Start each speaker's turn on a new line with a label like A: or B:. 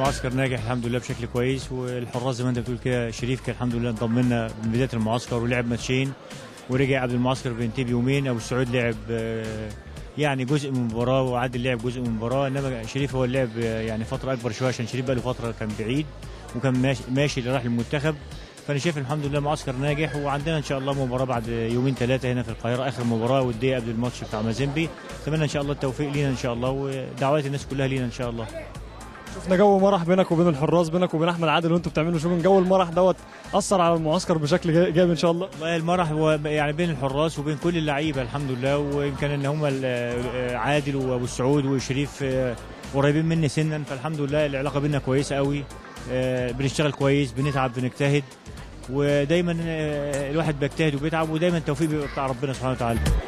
A: المعسكر ناجح الحمد لله بشكل كويس والحراس زي ما انت بتقول كده شريف كان الحمد لله انضم لنا من بدايه المعسكر ولعب ماتشين ورجع قبل المعسكر بينتهي بيومين ابو السعود لعب آه، يعني جزء من المباراه وعادل لعب جزء من المباراه انما شريف هو اللي لعب آه، يعني فتره اكبر شويه عشان شريف بقى له فتره كان بعيد وكان ماشي, ماشي اللي راح للمنتخب فانا شايف الحمد لله معسكر ناجح وعندنا ان شاء الله مباراه بعد يومين ثلاثه هنا في القاهره اخر مباراه وديه قبل الماتش بتاع مازيمبي اتمنى ان شاء الله التوفيق لينا ان شاء الله ودعوات الناس كلها لينا ان شاء الله
B: شفنا جو مرح بينك وبين الحراس بينك وبين احمد عادل وانتوا بتعملوا شغل جو المرح دوت اثر على المعسكر بشكل جا- جامد ان شاء الله
A: والله المرح هو يعني بين الحراس وبين كل اللعيبه الحمد لله ويمكن ان هم ال- عادل وابو السعود وشريف آه، قريبين مني سنا فالحمد لله العلاقه بينا كويسه قوي آه، بنشتغل كويس بنتعب بنجتهد ودايما آه، الواحد بيجتهد وبيتعب ودايما التوفيق بيبقى بتاع ربنا سبحانه وتعالى